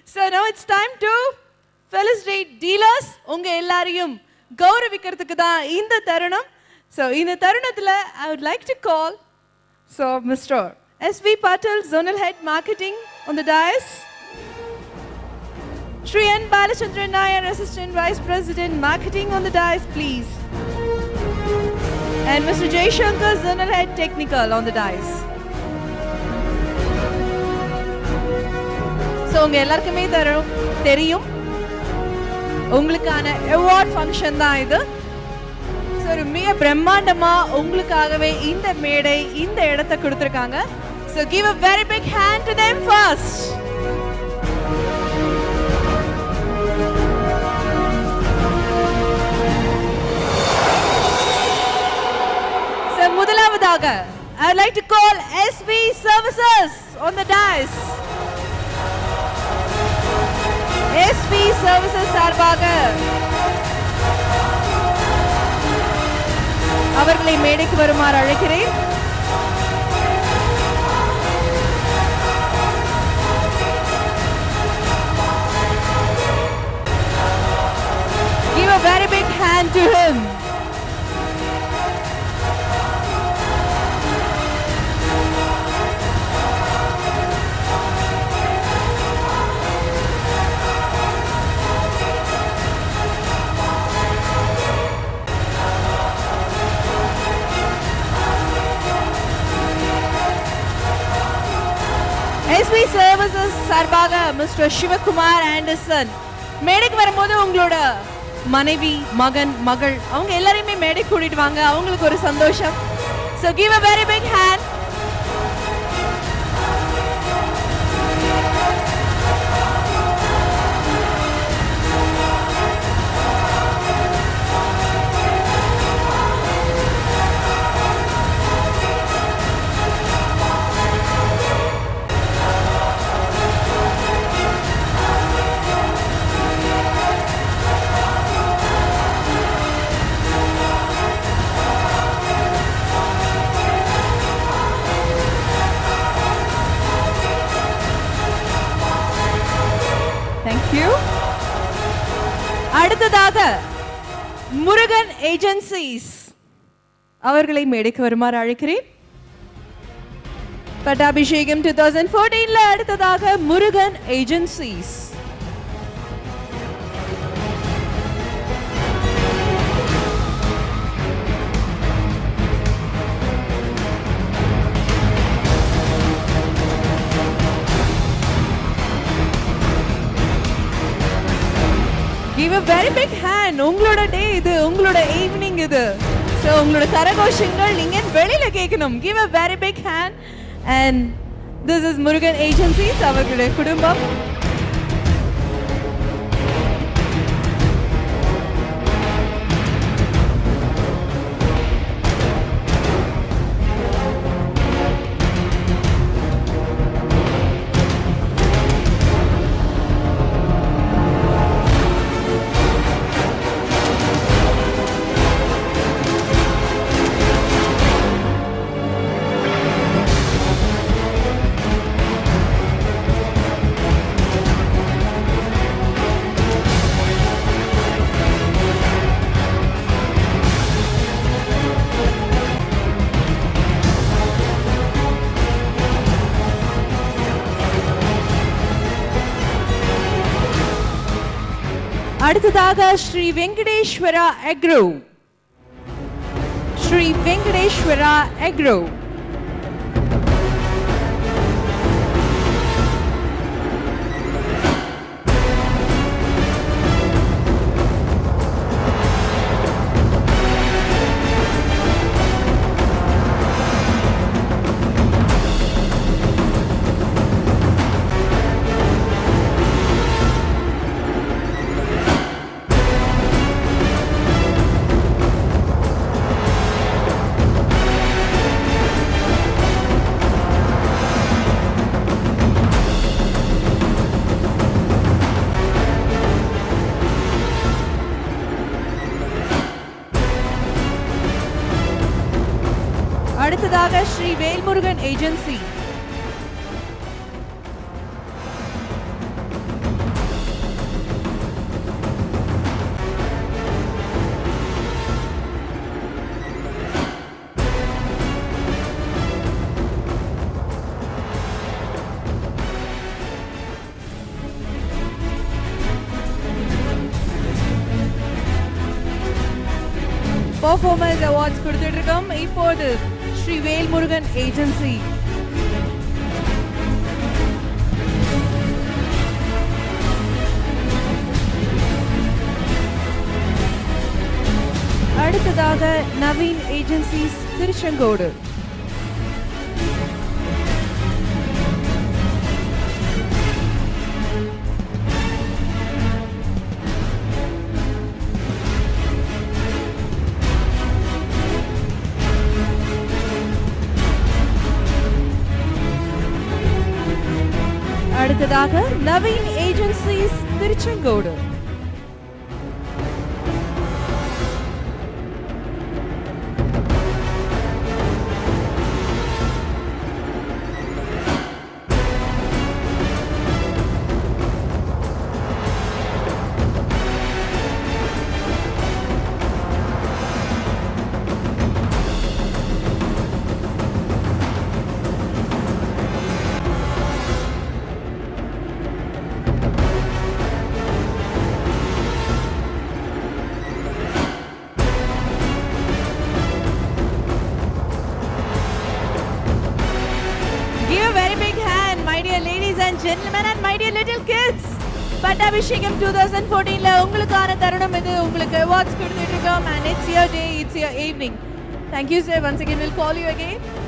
So now it's time to felicitate dealers. உங்க எல்லாரையும் கௌரவிக்கிறதுக்கு தான் இந்த தருணம். So இந்த தருணத்துல I would like to call so Mr. S.V. Patel, Zonal Head Marketing on the dais. Shri N. Balachandran Nair, Assistant Vice President Marketing on the dais, please. And Mr. Jay Shankar, Zonal Head Technical on the dais. So உங்க எல்லாருக்குமே தரும் தெரியும் உங்களுக்கான award function தான் இது so ஒரு மிக பிரம்மாண்டமா உங்களுக்காகவே இந்த மேடை இந்த இடத்தை கொடுத்துருக்காங்க so give a very big hand to them first so முதலாவதாக I would like to call SV Services on the dais. SV Services சார்பாக அவர்களை மேடைக்கு வருமாறு அழைக்கிறேன் Give a very big hand to him. SP services சார்பாக mister Sivakumar Anderson மேடைக்கு வரும்போது உங்களோட மனைவி மகன் மகள் அவங்க எல்லாரையுமே மேடை கூட்டிட்டு வாங்க அவங்களுக்கு ஒரு சந்தோஷம் so give a very big hand thank you அடுத்ததாக முருகன் ஏஜென்சிஸ் அவர்களை மேடைக்கு வருமாறு அழைக்கிறேன் பட்டாபிஷேகம் டூ தௌசண்ட் ஃபோர்டீன்ல அடுத்ததாக Murugan agencies give a very big hand உங்களோட டே இது உங்களோட ஈவினிங் இது ஸோ உங்களோட கரகோஷங்கள் நீங்க வெளியில கேட்கணும் give a very big hand and this is Murugan agencies அவர்களுடைய குடும்பம் அடுத்ததாக ஸ்ரீ வெங்கடேஸ்வரா எக்ரோ ஸ்ரீ வெங்கடேஸ்வரா எக்ரோ அடுத்ததாக Sri Velmurugan agency performance awards கொடுத்துட்டு இருக்கோம் இப்போது ஸ்ரீ வேல்முருகன் ஏஜென்சி அடுத்ததாக நவீன் ஏஜென்சிஸ் திருச்செங்கோடு அடுத்ததாக Naveen agencies Tiruchengode Give a very big hand, my dear ladies and gentlemen and my dear little kids. பட்டாபிஷேகம் டூ தௌசண்ட் ஃபோர்டீன்ல உங்களுக்கான தருணம் இது உங்களுக்கு அவார்ட்ஸ் கொடுத்துட்டு இருக்கோம் and it's your day it's your evening thank you sir once again will call you again